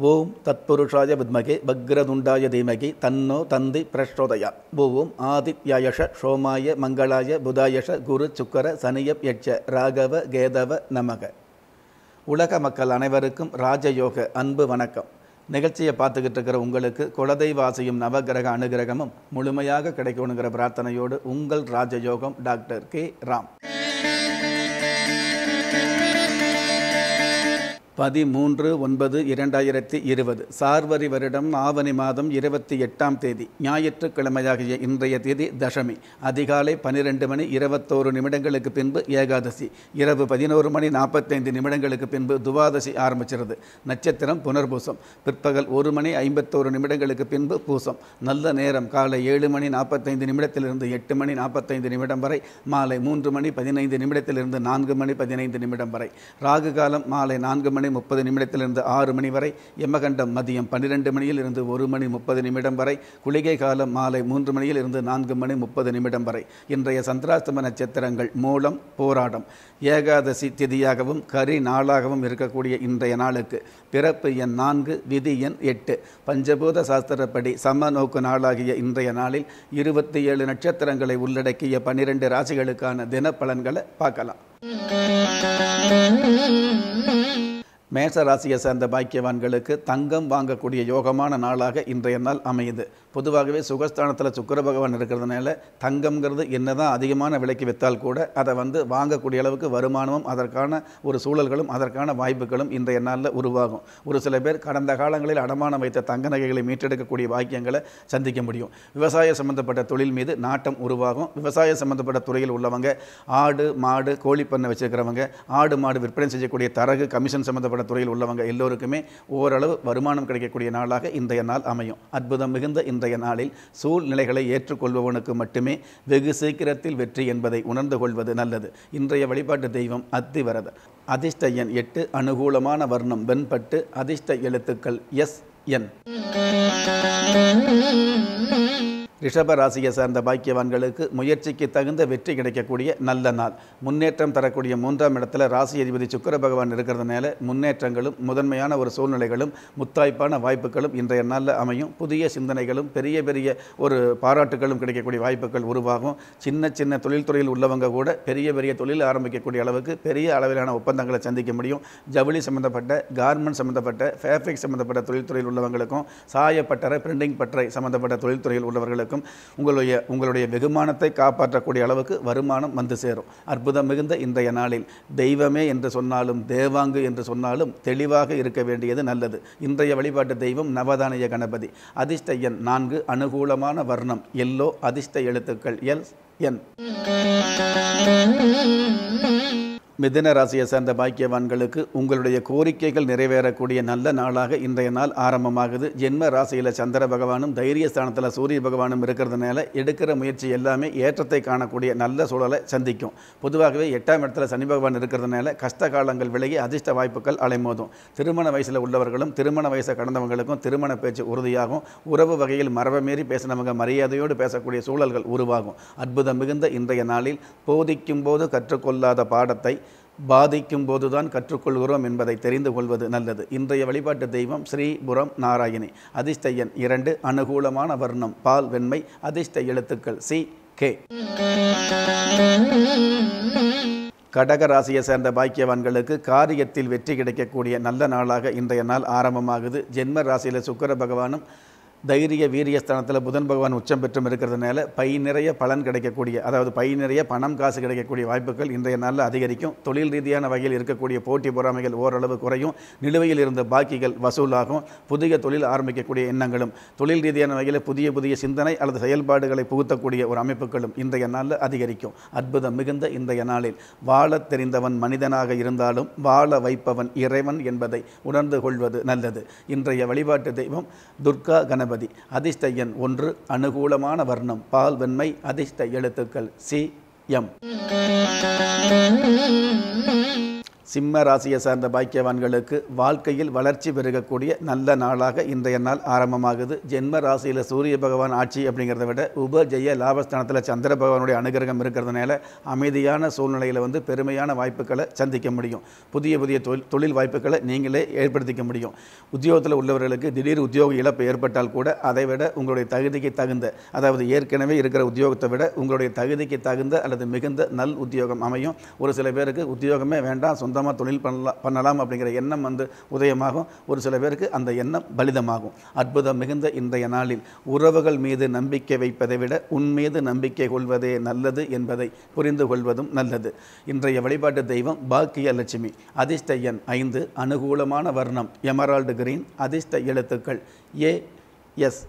ஓம் தத்புருஷாய வித்மகே பக்ரதுண்டாய தீமகி தன்னோ தந்தி பிரச்சோதயா ஓம் ஆதித்யாயஷ சோமாய மங்களாய புதாயஷ குரு சுக்கர சனியப் யட்ச ராகவ கேதவ நமக உலக மக்கள் அனைவருக்கும் ராஜயோக அன்பு வணக்கம் நிகழ்ச்சியை பார்த்துக்கிட்டு இருக்கிற உங்களுக்கு குலதெய்வாசியும் நவகிரக அனுகிரகமும் முழுமையாக கிடைக்கணுங்கிற பிரார்த்தனையோடு உங்கள் ராஜயோகம் டாக்டர் கே ராம் பதிமூன்று ஒன்பது இரண்டாயிரத்தி இருபது சார்வரி வருடம் ஆவணி மாதம் இருபத்தி எட்டாம் தேதி ஞாயிற்றுக்கிழமையாகிய இன்றைய தேதி தசமி அதிகாலை பனிரெண்டு மணி இருபத்தோரு நிமிடங்களுக்கு பின்பு ஏகாதசி இரவு பதினோரு மணி நாற்பத்தைந்து நிமிடங்களுக்கு பின்பு துவாதசி ஆரம்பிச்சிருது நட்சத்திரம் புனர்பூசம் பிற்பகல் ஒரு மணி ஐம்பத்தோரு நிமிடங்களுக்கு பின்பு பூசம் நல்ல நேரம் காலை ஏழு மணி நாற்பத்தைந்து நிமிடத்திலிருந்து எட்டு மணி நாற்பத்தைந்து நிமிடம் வரை மாலை மூன்று மணி பதினைந்து நிமிடத்திலிருந்து நான்கு மணி பதினைந்து நிமிடம் வரை ராகு காலம் மாலை நான்கு மணி முப்பது நிமிடத்திலிருந்து ஆறு மணி வரை யமகண்டம் மதியம் பன்னிரெண்டு மணியில் இருந்து ஒரு மணி முப்பது நிமிடம் வரை குளிகை காலம் மாலை மூன்று மணியில் இருந்து நான்கு மணி முப்பது நிமிடம் வரை இன்றைய சந்திராஸ்தம நட்சத்திரங்கள் மூலம் போராடம் ஏகாதசி திதியாகவும் கரி நாளாகவும் இருக்கக்கூடிய இன்றைய நாளுக்கு பிறப்பு எண் நான்கு விதி எண் எட்டு பஞ்சபூத சாஸ்திரப்படி சம நோக்கு நாளாகிய இன்றைய நாளில் இருபத்தி ஏழு நட்சத்திரங்களை உள்ளடக்கிய பன்னிரெண்டு ராசிகளுக்கான தினப்பலன்களை பார்க்கலாம் மேச ராசியை சேர்ந்த பாக்கியவான்களுக்கு தங்கம் வாங்கக்கூடிய யோகமான நாளாக இன்றைய நாள் அமையுது பொதுவாகவே சுகஸ்தானத்தில் சுக்கர பகவான் இருக்கிறதுனால தங்கம்ங்கிறது என்னதான் அதிகமான விலைக்கு விற்றால் கூட அதை வந்து வாங்கக்கூடிய அளவுக்கு வருமானமும் அதற்கான ஒரு சூழல்களும் அதற்கான வாய்ப்புகளும் இன்றைய நாளில் உருவாகும் ஒரு சில பேர் கடந்த காலங்களில் அடமானம் வைத்த தங்க நகைகளை மீட்டெடுக்கக்கூடிய பாக்கியங்களை சந்திக்க முடியும் விவசாய சம்பந்தப்பட்ட தொழில் மீது நாட்டம் உருவாகும் விவசாய சம்பந்தப்பட்ட துறையில் உள்ளவங்க ஆடு மாடு கோழிப்பண்ணை வச்சிருக்கிறவங்க ஆடு மாடு விற்பனை செய்யக்கூடிய தரகு கமிஷன் சம்பந்தப்பட்ட சம்பந்தப்பட்ட துறையில் உள்ளவங்க எல்லோருக்குமே ஓரளவு வருமானம் கிடைக்கக்கூடிய நாளாக இன்றைய நாள் அமையும் அற்புதம் மிகுந்த இன்றைய நாளில் சூழ்நிலைகளை ஏற்றுக்கொள்பவனுக்கு மட்டுமே வெகு சீக்கிரத்தில் வெற்றி என்பதை உணர்ந்து கொள்வது நல்லது இன்றைய வழிபாட்டு தெய்வம் அத்திவரதர் அதிர்ஷ்ட எண் எட்டு அனுகூலமான வர்ணம் வெண்பட்டு அதிர்ஷ்ட எழுத்துக்கள் எஸ் என் ரிஷப ராசியை சார்ந்த பாக்கியவான்களுக்கு முயற்சிக்கு தகுந்த வெற்றி கிடைக்கக்கூடிய நல்ல நாள் முன்னேற்றம் தரக்கூடிய மூன்றாம் இடத்துல ராசி அதிபதி சுக்கர பகவான் இருக்கிறதுனால முன்னேற்றங்களும் முதன்மையான ஒரு சூழ்நிலைகளும் முத்தாய்ப்பான வாய்ப்புகளும் இன்றைய நாளில் அமையும் புதிய சிந்தனைகளும் பெரிய பெரிய ஒரு பாராட்டுகளும் கிடைக்கக்கூடிய வாய்ப்புகள் உருவாகும் சின்ன சின்ன தொழில்துறையில் உள்ளவங்க கூட பெரிய பெரிய தொழில் ஆரம்பிக்கக்கூடிய அளவுக்கு பெரிய அளவிலான ஒப்பந்தங்களை சந்திக்க முடியும் ஜவுளி சம்மந்தப்பட்ட கார்மெண்ட் சம்மந்தப்பட்ட ஃபேப்ரிக் சம்மந்தப்பட்ட தொழில்துறையில் உள்ளவங்களுக்கும் சாயப்பட்டறை பிரிண்டிங் பட்டறை சம்மந்தப்பட்ட தொழில்துறையில் உள்ளவர்களுக்கும் உங்களுடைய உங்களுடைய வெகுமானத்தை காப்பாற்றக்கூடிய அளவுக்கு வருமானம் வந்து சேரும் அற்புதம் மிகுந்த இன்றைய நாளில் தெய்வமே என்று சொன்னாலும் தேவாங்கு என்று சொன்னாலும் தெளிவாக இருக்க வேண்டியது நல்லது இன்றைய வழிபாட்டு தெய்வம் நவதானிய கணபதி அதிர்ஷ்ட எண் நான்கு அனுகூலமான வர்ணம் எல்லோ அதிர்ஷ்ட எழுத்துக்கள் எல் என் மிதுன ராசியை சேர்ந்த பாக்கியவான்களுக்கு உங்களுடைய கோரிக்கைகள் நிறைவேறக்கூடிய நல்ல நாளாக இன்றைய நாள் ஆரம்பமாகுது ஜென்ம ராசியில் சந்திர பகவானும் தைரிய ஸ்தானத்தில் சூரிய பகவானும் இருக்கிறதுனால எடுக்கிற முயற்சி எல்லாமே ஏற்றத்தை காணக்கூடிய நல்ல சூழலை சந்திக்கும் பொதுவாகவே எட்டாம் இடத்துல சனி பகவான் இருக்கிறதுனால கஷ்ட காலங்கள் விலகி அதிர்ஷ்ட வாய்ப்புகள் அலைமோதும் திருமண வயசில் உள்ளவர்களும் திருமண வயசை கடந்தவங்களுக்கும் திருமண பேச்சு உறுதியாகும் உறவு வகையில் மரபை மீறி பேசினவங்க மரியாதையோடு பேசக்கூடிய சூழல்கள் உருவாகும் அற்புதம் மிகுந்த இன்றைய நாளில் போதிக்கும் போது கற்றுக்கொள்ளாத பாடத்தை பாதிக்கும் போதுதான் கற்றுக்கொள்கிறோம் என்பதை தெரிந்து கொள்வது நல்லது இன்றைய வழிபாட்டு தெய்வம் ஸ்ரீபுரம் நாராயணி அதிர்ஷ்ட எண் இரண்டு அனுகூலமான வர்ணம் பால் வெண்மை அதிர்ஷ்ட எழுத்துக்கள் சி கே கடக ராசியை சேர்ந்த பாக்கியவான்களுக்கு காரியத்தில் வெற்றி கிடைக்கக்கூடிய நல்ல நாளாக இன்றைய நாள் ஆரம்பமாகுது ஜென்ம ராசியில் சுக்கர பகவானும் தைரிய வீரியஸ்தானத்தில் புதன் பகவான் உச்சம் பெற்றும் இருக்கிறதுனால பை நிறைய பலன் கிடைக்கக்கூடிய அதாவது பை நிறைய பணம் காசு கிடைக்கக்கூடிய வாய்ப்புகள் இன்றைய நாளில் அதிகரிக்கும் தொழில் ரீதியான வகையில் இருக்கக்கூடிய போட்டி பொறாமைகள் ஓரளவு குறையும் நிலுவையில் இருந்த பாக்கிகள் வசூலாகும் புதிய தொழில் ஆரம்பிக்கக்கூடிய எண்ணங்களும் தொழில் ரீதியான வகையில் புதிய புதிய சிந்தனை அல்லது செயல்பாடுகளை புகுத்தக்கூடிய ஒரு அமைப்புகளும் இன்றைய நாளில் அதிகரிக்கும் அற்புதம் மிகுந்த இன்றைய நாளில் வாழத் தெரிந்தவன் மனிதனாக இருந்தாலும் வாழ வைப்பவன் இறைவன் என்பதை உணர்ந்து கொள்வது நல்லது இன்றைய வழிபாட்டு தெய்வம் துர்கா கணபதி கணபதி அதிர்ஷ்ட எண் ஒன்று அனுகூலமான வர்ணம் பால் வெண்மை அதிர்ஷ்ட எழுத்துக்கள் சி எம் சிம்ம ராசியை சார்ந்த பாக்கியவான்களுக்கு வாழ்க்கையில் வளர்ச்சி பெருகக்கூடிய நல்ல நாளாக இன்றைய நாள் ஆரம்பமாகுது ஜென்ம ராசியில் சூரிய பகவான் ஆட்சி அப்படிங்கிறத விட உப ஜெய லாபஸ்தானத்தில் சந்திர பகவானுடைய அனுகிரகம் இருக்கிறதுனால அமைதியான சூழ்நிலையில் வந்து பெருமையான வாய்ப்புகளை சந்திக்க முடியும் புதிய புதிய தொழில் தொழில் வாய்ப்புகளை நீங்களே ஏற்படுத்திக்க முடியும் உத்தியோகத்தில் உள்ளவர்களுக்கு திடீர் உத்தியோக இழப்பு ஏற்பட்டால் கூட அதை விட உங்களுடைய தகுதிக்கு தகுந்த அதாவது ஏற்கனவே இருக்கிற உத்தியோகத்தை விட உங்களுடைய தகுதிக்கு தகுந்த அல்லது மிகுந்த நல் உத்தியோகம் அமையும் ஒரு சில பேருக்கு உத்தியோகமே வேண்டாம் சொந்த சொந்தமாக தொழில் பண்ணலாம் பண்ணலாம் அப்படிங்கிற எண்ணம் வந்து உதயமாகும் ஒரு சில பேருக்கு அந்த எண்ணம் பலிதமாகும் அற்புதம் மிகுந்த இன்றைய நாளில் உறவுகள் மீது நம்பிக்கை வைப்பதை விட உன் மீது நம்பிக்கை கொள்வதே நல்லது என்பதை புரிந்து கொள்வதும் நல்லது இன்றைய வழிபாட்டு தெய்வம் பாக்கிய லட்சுமி அதிர்ஷ்ட எண் ஐந்து அனுகூலமான வர்ணம் எமரால்டு கிரீன் அதிர்ஷ்ட எழுத்துக்கள் ஏ எஸ்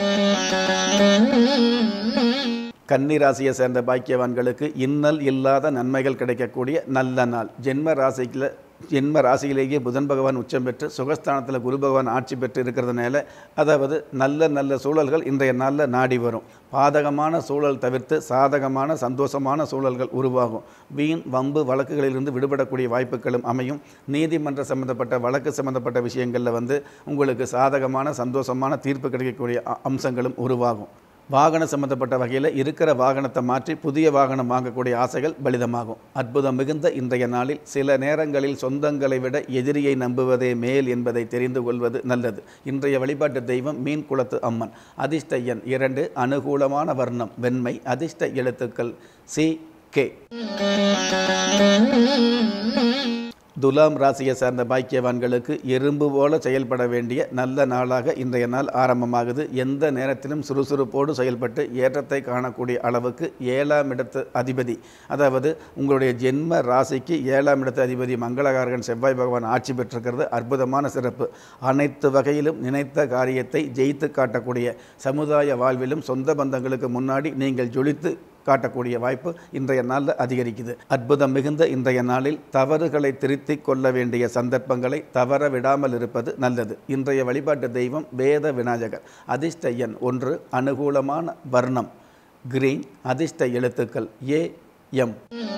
கன்னி ராசியை சேர்ந்த பாக்கியவான்களுக்கு இன்னல் இல்லாத நன்மைகள் கிடைக்கக்கூடிய நல்ல நாள் ஜென்ம ராசியில் ஜென்ம ராசியிலேயே புதன் பகவான் உச்சம் பெற்று சுகஸ்தானத்தில் குரு பகவான் ஆட்சி பெற்று இருக்கிறதுனால அதாவது நல்ல நல்ல சூழல்கள் இன்றைய நாளில் நாடி வரும் பாதகமான சூழல் தவிர்த்து சாதகமான சந்தோஷமான சூழல்கள் உருவாகும் வீண் வம்பு வழக்குகளிலிருந்து விடுபடக்கூடிய வாய்ப்புகளும் அமையும் நீதிமன்ற சம்பந்தப்பட்ட வழக்கு சம்பந்தப்பட்ட விஷயங்களில் வந்து உங்களுக்கு சாதகமான சந்தோஷமான தீர்ப்பு கிடைக்கக்கூடிய அ- அம்சங்களும் உருவாகும் வாகனம் சம்பந்தப்பட்ட வகையில் இருக்கிற வாகனத்தை மாற்றி புதிய வாகனம் வாங்கக்கூடிய ஆசைகள் பலிதமாகும் அற்புதம் மிகுந்த இன்றைய நாளில் சில நேரங்களில் சொந்தங்களை விட எதிரியை நம்புவதே மேல் என்பதை தெரிந்து கொள்வது நல்லது இன்றைய வழிபாட்டு தெய்வம் மீன் குளத்து அம்மன் அதிர்ஷ்ட எண் இரண்டு அனுகூலமான வர்ணம் வெண்மை அதிர்ஷ்ட எழுத்துக்கள் சி கே துலாம் ராசியை சார்ந்த பாக்கியவான்களுக்கு எறும்பு போல செயல்பட வேண்டிய நல்ல நாளாக இன்றைய நாள் ஆரம்பமாகுது எந்த நேரத்திலும் சுறுசுறுப்போடு செயல்பட்டு ஏற்றத்தை காணக்கூடிய அளவுக்கு ஏழாம் இடத்து அதிபதி அதாவது உங்களுடைய ஜென்ம ராசிக்கு ஏழாம் இடத்து அதிபதி மங்களகாரகன் செவ்வாய் பகவான் ஆட்சி பெற்றிருக்கிறது அற்புதமான சிறப்பு அனைத்து வகையிலும் நினைத்த காரியத்தை ஜெயித்து காட்டக்கூடிய சமுதாய வாழ்விலும் சொந்த பந்தங்களுக்கு முன்னாடி நீங்கள் ஜொலித்து காட்டக்கூடிய வாய்ப்பு இன்றைய நாளில் அதிகரிக்குது அற்புதம் மிகுந்த இன்றைய நாளில் தவறுகளை திருத்திக் கொள்ள வேண்டிய சந்தர்ப்பங்களை தவற விடாமல் இருப்பது நல்லது இன்றைய வழிபாட்டு தெய்வம் வேத விநாயகர் அதிர்ஷ்ட எண் ஒன்று அனுகூலமான வர்ணம் கிரீன் அதிர்ஷ்ட எழுத்துக்கள் ஏ எம்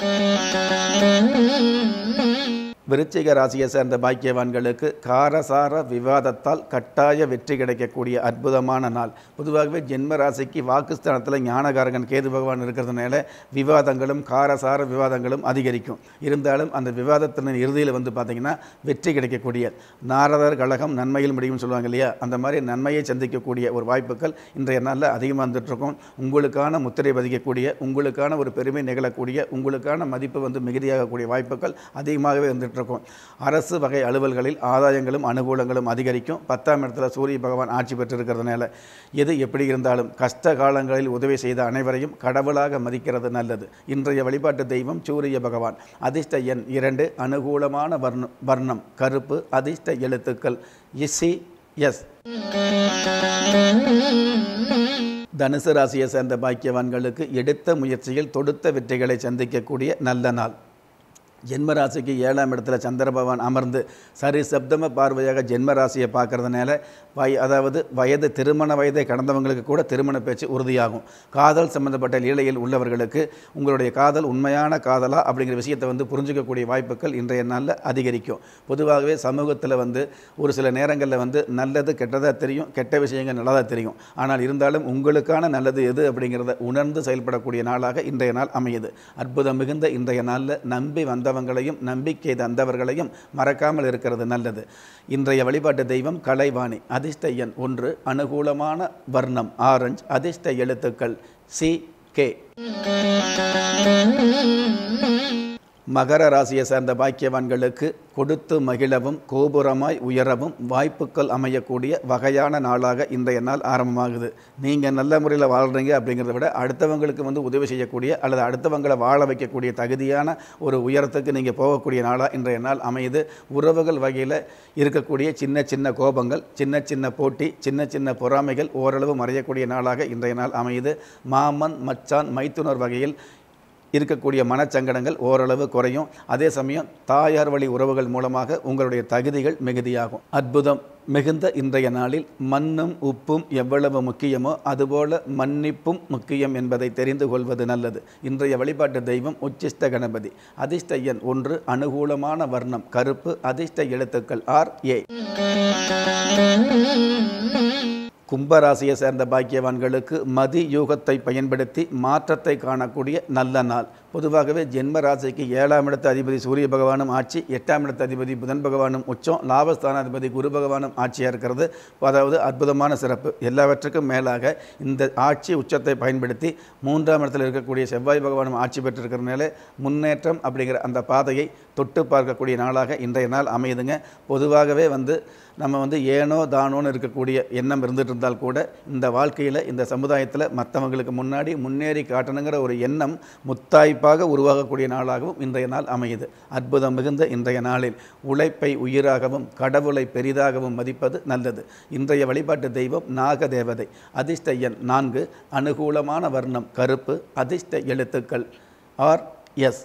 விருச்சிக ராசியை சேர்ந்த பாக்கியவான்களுக்கு காரசார விவாதத்தால் கட்டாய வெற்றி கிடைக்கக்கூடிய அற்புதமான நாள் பொதுவாகவே ஜென்ம ராசிக்கு வாக்குஸ்தானத்தில் ஞானகாரகன் கேது பகவான் இருக்கிறதுனால விவாதங்களும் காரசார விவாதங்களும் அதிகரிக்கும் இருந்தாலும் அந்த விவாதத்தின் இறுதியில் வந்து பார்த்திங்கன்னா வெற்றி கிடைக்கக்கூடிய நாரதர் கழகம் நன்மையில் முடியும்னு சொல்லுவாங்க இல்லையா அந்த மாதிரி நன்மையை சந்திக்கக்கூடிய ஒரு வாய்ப்புகள் இன்றைய நாளில் அதிகமாக வந்துட்டுருக்கும் உங்களுக்கான முத்திரை பதிக்கக்கூடிய உங்களுக்கான ஒரு பெருமை நிகழக்கூடிய உங்களுக்கான மதிப்பு வந்து மிகுதியாகக்கூடிய வாய்ப்புகள் அதிகமாகவே வந்துட்டு இருக்கும் அரசு வகை அலுவல்களில் ஆதாயங்களும் அனுகூலங்களும் அதிகரிக்கும் பத்தாம் இடத்துல சூரிய பகவான் ஆட்சி பெற்றிருக்கிறதுனால எது எப்படி இருந்தாலும் கஷ்ட காலங்களில் உதவி செய்த அனைவரையும் கடவுளாக மதிக்கிறது நல்லது இன்றைய வழிபாட்டு தெய்வம் சூரிய பகவான் அதிர்ஷ்ட எண் இரண்டு அனுகூலமான வர்ணம் வர்ணம் கருப்பு அதிர்ஷ்ட எழுத்துக்கள் இசி எஸ் தனுசு ராசியை சேர்ந்த பாக்கியவான்களுக்கு எடுத்த முயற்சியில் தொடுத்த வெற்றிகளை சந்திக்கக்கூடிய நல்ல நாள் ஜென்ம ராசிக்கு ஏழாம் இடத்துல சந்திர பகவான் அமர்ந்து சரி சப்தம பார்வையாக ஜென்ம ராசியை பார்க்கறதுனால வய அதாவது வயது திருமண வயதை கடந்தவங்களுக்கு கூட திருமண பேச்சு உறுதியாகும் காதல் சம்பந்தப்பட்ட லீலையில் உள்ளவர்களுக்கு உங்களுடைய காதல் உண்மையான காதலா அப்படிங்கிற விஷயத்தை வந்து புரிஞ்சுக்கக்கூடிய வாய்ப்புகள் இன்றைய நாளில் அதிகரிக்கும் பொதுவாகவே சமூகத்தில் வந்து ஒரு சில நேரங்களில் வந்து நல்லது கெட்டதாக தெரியும் கெட்ட விஷயங்கள் நல்லதாக தெரியும் ஆனால் இருந்தாலும் உங்களுக்கான நல்லது எது அப்படிங்கிறத உணர்ந்து செயல்படக்கூடிய நாளாக இன்றைய நாள் அமையுது அற்புதம் மிகுந்த இன்றைய நாளில் நம்பி வந்தவங்களையும் நம்பிக்கை தந்தவர்களையும் மறக்காமல் இருக்கிறது நல்லது இன்றைய வழிபாட்டு தெய்வம் கலைவாணி அதிர்ஷ்ட எண் ஒன்று அனுகூலமான வர்ணம் ஆரஞ்சு அதிர்ஷ்ட எழுத்துக்கள் சி கே மகர ராசியை சேர்ந்த பாக்கியவான்களுக்கு கொடுத்து மகிழவும் கோபுரமாய் உயரவும் வாய்ப்புகள் அமையக்கூடிய வகையான நாளாக இன்றைய நாள் ஆரம்பமாகுது நீங்கள் நல்ல முறையில் வாழ்கிறீங்க அப்படிங்கிறத விட அடுத்தவங்களுக்கு வந்து உதவி செய்யக்கூடிய அல்லது அடுத்தவங்களை வாழ வைக்கக்கூடிய தகுதியான ஒரு உயரத்துக்கு நீங்கள் போகக்கூடிய நாளாக இன்றைய நாள் அமையுது உறவுகள் வகையில் இருக்கக்கூடிய சின்ன சின்ன கோபங்கள் சின்ன சின்ன போட்டி சின்ன சின்ன பொறாமைகள் ஓரளவு மறையக்கூடிய நாளாக இன்றைய நாள் அமையுது மாமன் மச்சான் மைத்துனர் வகையில் இருக்கக்கூடிய மனச்சங்கடங்கள் ஓரளவு குறையும் அதே சமயம் தாயார் வழி உறவுகள் மூலமாக உங்களுடைய தகுதிகள் மிகுதியாகும் அற்புதம் மிகுந்த இன்றைய நாளில் மண்ணும் உப்பும் எவ்வளவு முக்கியமோ அதுபோல மன்னிப்பும் முக்கியம் என்பதை தெரிந்து கொள்வது நல்லது இன்றைய வழிபாட்டு தெய்வம் உச்சிஷ்ட கணபதி அதிர்ஷ்ட எண் ஒன்று அனுகூலமான வர்ணம் கருப்பு அதிர்ஷ்ட எழுத்துக்கள் ஆர் ஏ கும்பராசியை சேர்ந்த பாக்கியவான்களுக்கு மதி யூகத்தை பயன்படுத்தி மாற்றத்தை காணக்கூடிய நல்ல நாள் பொதுவாகவே ஜென்ம ராசிக்கு ஏழாம் இடத்து அதிபதி சூரிய பகவானும் ஆட்சி எட்டாம் இடத்து அதிபதி புதன் பகவானும் உச்சம் லாபஸ்தானாதிபதி குரு பகவானும் ஆட்சியாக இருக்கிறது அதாவது அற்புதமான சிறப்பு எல்லாவற்றுக்கும் மேலாக இந்த ஆட்சி உச்சத்தை பயன்படுத்தி மூன்றாம் இடத்தில் இருக்கக்கூடிய செவ்வாய் பகவானும் ஆட்சி பெற்றிருக்கிறதுனால முன்னேற்றம் அப்படிங்கிற அந்த பாதையை தொட்டு பார்க்கக்கூடிய நாளாக இன்றைய நாள் அமையுதுங்க பொதுவாகவே வந்து நம்ம வந்து ஏனோ தானோன்னு இருக்கக்கூடிய எண்ணம் இருந்துட்டு இருந்தால் கூட இந்த வாழ்க்கையில் இந்த சமுதாயத்தில் மற்றவங்களுக்கு முன்னாடி முன்னேறி காட்டணுங்கிற ஒரு எண்ணம் முத்தாய்ப்பாக உருவாகக்கூடிய நாளாகவும் இன்றைய நாள் அமையுது அற்புதம் மிகுந்த இன்றைய நாளில் உழைப்பை உயிராகவும் கடவுளை பெரிதாகவும் மதிப்பது நல்லது இன்றைய வழிபாட்டு தெய்வம் நாக தேவதை அதிர்ஷ்ட எண் நான்கு அனுகூலமான வர்ணம் கருப்பு அதிர்ஷ்ட எழுத்துக்கள் ஆர் எஸ்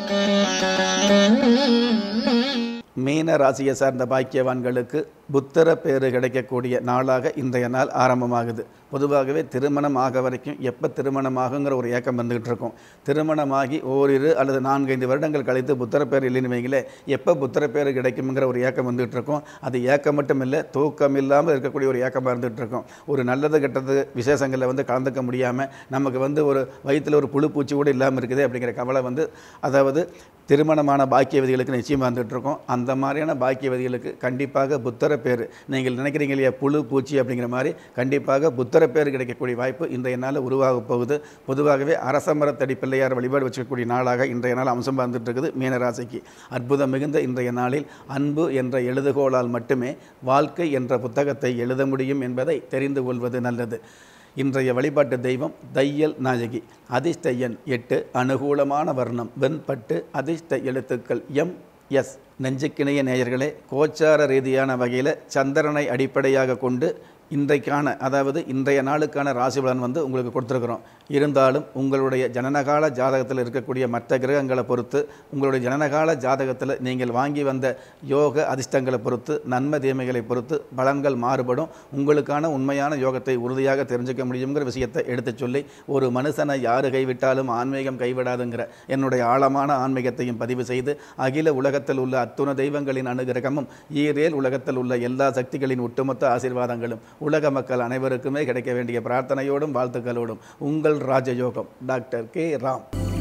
மீன ராசியை சார்ந்த பாக்கியவான்களுக்கு புத்தர பேறு கிடைக்கக்கூடிய நாளாக இன்றைய நாள் ஆரம்பமாகுது பொதுவாகவே திருமணம் ஆக வரைக்கும் எப்போ திருமணம் ஆகுங்கிற ஒரு ஏக்கம் வந்துகிட்டு இருக்கும் திருமணமாகி ஓரிரு அல்லது நான்கைந்து வருடங்கள் கழித்து புத்தர பேர் இல்லைன்னு வைங்களே எப்போ புத்தர பேர் கிடைக்குங்கிற ஒரு ஏக்கம் வந்துகிட்டு இருக்கும் அது ஏக்கம் மட்டும் இல்லை தூக்கம் இல்லாமல் இருக்கக்கூடிய ஒரு ஏக்கமாக இருந்துகிட்டு இருக்கும் ஒரு நல்லது கெட்டது விசேஷங்களில் வந்து கலந்துக்க முடியாமல் நமக்கு வந்து ஒரு வயிற்றில் ஒரு புழு பூச்சி கூட இல்லாமல் இருக்குது அப்படிங்கிற கவலை வந்து அதாவது திருமணமான பாக்கியவதிகளுக்கு நிச்சயமாக வந்துட்டு இருக்கும் அந்த மாதிரியான பாக்கியவதிகளுக்கு கண்டிப்பாக புத்தர பேர் நீங்கள் நினைக்கிறீங்க இல்லையா புழு பூச்சி அப்படிங்கிற மாதிரி கண்டிப்பாக புத்தர பேர் கிடைக்கக்கூடிய வாய்ப்பு இன்றைய நாள் உருவாக போகுது பொதுவாகவே அரசமரத்தடி பிள்ளையார் வழிபாடு வச்சுக்கக்கூடிய நாளாக இன்றைய நாள் அம்சம் வந்துட்டு இருக்குது மீனராசிக்கு அற்புதம் மிகுந்த இன்றைய நாளில் அன்பு என்ற எழுதுகோளால் மட்டுமே வாழ்க்கை என்ற புத்தகத்தை எழுத முடியும் என்பதை தெரிந்து கொள்வது நல்லது இன்றைய வழிபாட்டு தெய்வம் தையல் நாயகி அதிர்ஷ்ட எண் எட்டு அனுகூலமான வர்ணம் வெண்பட்டு அதிர்ஷ்ட எழுத்துக்கள் எம் எஸ் நெஞ்சுக்கிணைய நேயர்களே கோச்சார ரீதியான வகையில் சந்திரனை அடிப்படையாக கொண்டு இன்றைக்கான அதாவது இன்றைய நாளுக்கான ராசி பலன் வந்து உங்களுக்கு கொடுத்துருக்குறோம் இருந்தாலும் உங்களுடைய ஜனனகால ஜாதகத்தில் இருக்கக்கூடிய மற்ற கிரகங்களை பொறுத்து உங்களுடைய ஜனனகால ஜாதகத்தில் நீங்கள் வாங்கி வந்த யோக அதிர்ஷ்டங்களை பொறுத்து நன்மை தீமைகளை பொறுத்து பலன்கள் மாறுபடும் உங்களுக்கான உண்மையான யோகத்தை உறுதியாக தெரிஞ்சுக்க முடியுங்கிற விஷயத்தை எடுத்துச் சொல்லி ஒரு மனுஷனை யாரு கைவிட்டாலும் ஆன்மீகம் கைவிடாதுங்கிற என்னுடைய ஆழமான ஆன்மீகத்தையும் பதிவு செய்து அகில உலகத்தில் உள்ள அத்துண தெய்வங்களின் அனுகிரகமும் ஈரேல் உலகத்தில் உள்ள எல்லா சக்திகளின் ஒட்டுமொத்த ஆசீர்வாதங்களும் உலக மக்கள் அனைவருக்குமே கிடைக்க வேண்டிய பிரார்த்தனையோடும் வாழ்த்துக்களோடும் உங்கள் ராஜயோகம் டாக்டர் கே ராம்